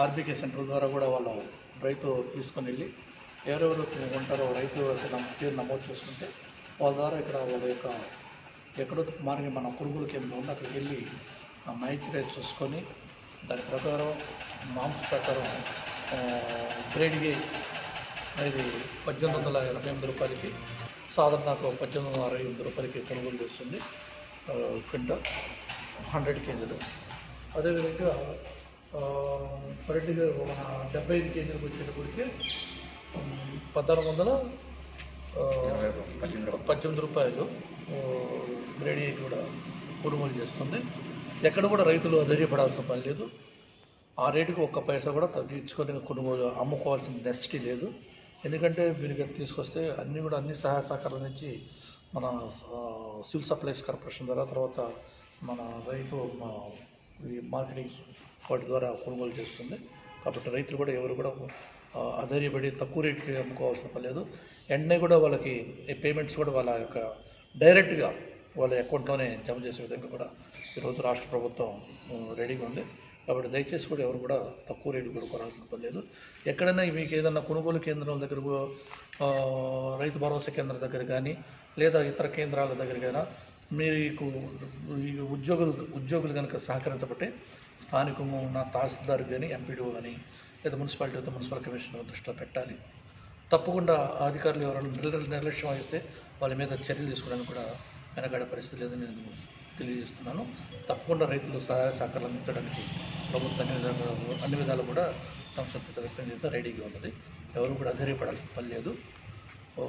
RBK centre ద్వారా కూడా వాళ్ళు రైతు తీసుకొని వెళ్ళి ఎవరెవరు ఉంటారో రైతు యొక్క నమో- పేరు నమోదు చేసుకుంటే వాళ్ళ ద్వారా ఇక్కడ వాళ్ళ యొక్క ఎక్కడో మార్గం మన కొనుగోలు కేంద్రం ఉంది అక్కడికి వెళ్ళి ఆ మైక్ రేట్ చూసుకొని దాని ప్రకారం మాంస ప్రకారం ఆ, గ్రేడ్కి ఇది పద్దెనిమిది వందల ఎనభై ఎనిమిది రూపాయలకి సాధారణకు పద్దెనిమిది వందల అరవై ఎనిమిది రూపాయలకి కొనుగోలు చేస్తుంది ఆ, క్వింటల్ హండ్రెడ్ కేజీలు అదేవిధంగా ఆ, రెడ్డిగా మన డెబ్బై ఐదు కేజీలకు వచ్చేటప్పటికి ఉమ్, పద్నాలుగు వందల ఆ, పద్దెనిమిది రూపాయలు ఆ, గ్రేడీ కూడా కొనుగోలు చేస్తుంది ఎక్కడ కూడా రైతులు అధైర్యపడాల్సిన పని లేదు ఆ రేటుకి ఒక్క పైసా కూడా తగ్గించుకొని కొనుగోలు అమ్ముకోవాల్సిన నెసిటీ లేదు ఎందుకంటే మీరు ఇక్కడ తీసుకొస్తే అన్నీ కూడా అన్ని సహాయ సహకారాల నుంచి మన ఆ, సివిల్ సప్లైస్ కార్పొరేషన్ ద్వారా తర్వాత మన రైతు మా ఈ మార్కెటింగ్ వాటి ద్వారా కొనుగోలు చేస్తుంది కాబట్టి రైతులు కూడా ఎవరు కూడా ఆ, అధైర్యపడి తక్కువ రేటుకి అమ్ముకోవాల్సిన పని లేదు వెంటనే కూడా వాళ్ళకి ఈ పేమెంట్స్ కూడా వాళ్ళ యొక్క డైరెక్ట్గా వాళ్ళ అకౌంట్లోనే జమ చేసే విధంగా కూడా ఈరోజు రాష్ట్ర ప్రభుత్వం ఉమ్, రెడీగా ఉంది కాబట్టి దయచేసి కూడా ఎవరు కూడా తక్కువ రేటు కూడా కొనాల్సిన పని లేదు ఎక్కడైనా మీకు ఏదైనా కొనుగోలు కేంద్రం దగ్గర ఆ, రైతు భరోసా కేంద్రం దగ్గర కానీ లేదా ఇతర కేంద్రాల దగ్గర కానీ మీకు ఈ ఉద్యోగులు ఉద్యోగులు కనుక సహకరించబట్టే స్థానికంగా ఉన్న తహసీల్దార్ కానీ ఎంపీడీఓ కానీ లేదా మున్సిపాలిటీ అయితే మున్సిపల్ కమిషనర్ దృష్టిలో పెట్టాలి తప్పకుండా అధికారులు ఎవరైనా నిర్ల- నిర్లక్ష్యం వహిస్తే వాళ్ళ మీద చర్యలు తీసుకోవడానికి కూడా వెనకాడే పరిస్థితి లేదని నేను తెలియజేస్తున్నాను తప్పకుండా రైతులు సహాయ సహకారాలు అందించడానికి ప్రభుత్వం అన్ని విధాలుగా అన్ని విధాలు కూడా సంతృప్తి వ్యక్తం చేస్తే రెడీగా ఉన్నది ఎవరు కూడా అధైర్యపడాల్సిన పని లేదు ఓ,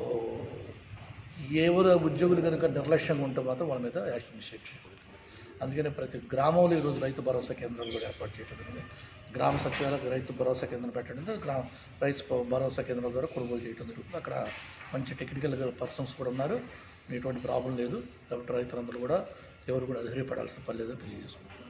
ఎవరు ఉద్యోగులు కనుక నిర్లక్ష్యంగా ఉంటే మాత్రం వాళ్ళ మీద యాక్షన్ ఇనిషియేట్ చేయబడుతుంది అందుకనే ప్రతి గ్రామంలో ఈరోజు రైతు భరోసా కేంద్రాలు కూడా ఏర్పాటు చేయడం జరిగింది గ్రామ సచివాలయ రైతు భరోసా కేంద్రం పెట్టడం జరిగింది. గ్రామ రైతు భ- భరోసా కేంద్రం ద్వారా కొనుగోలు చేయడం జరుగుతుంది అక్కడ మంచి టెక్నికల్ పర్సన్స్ కూడా ఉన్నారు ఎటువంటి ప్రాబ్లం లేదు కాబట్టి రైతులందరూ కూడా ఎవరు కూడా అధైర్యపడాల్సిన పని లేదని తెలియజేసుకుంటున్నారు